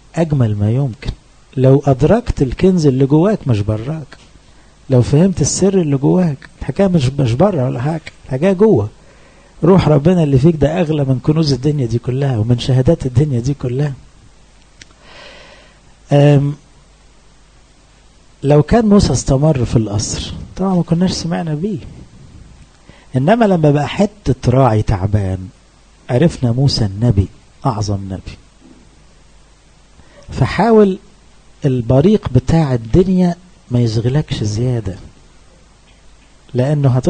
أجمل ما يمكن لو أدركت الكنز اللي جواك مش براك لو فهمت السر اللي جواك الحكاية مش مش بره ولا حاجة الحكاية جوه روح ربنا اللي فيك ده أغلى من كنوز الدنيا دي كلها ومن شهادات الدنيا دي كلها لو كان موسى استمر في القصر طبعا ما كناش سمعنا بيه إنما لما بقى حتة راعي تعبان عرفنا موسى النبي أعظم نبي فحاول البريق بتاع الدنيا ما يشغلكش زيادة لأنه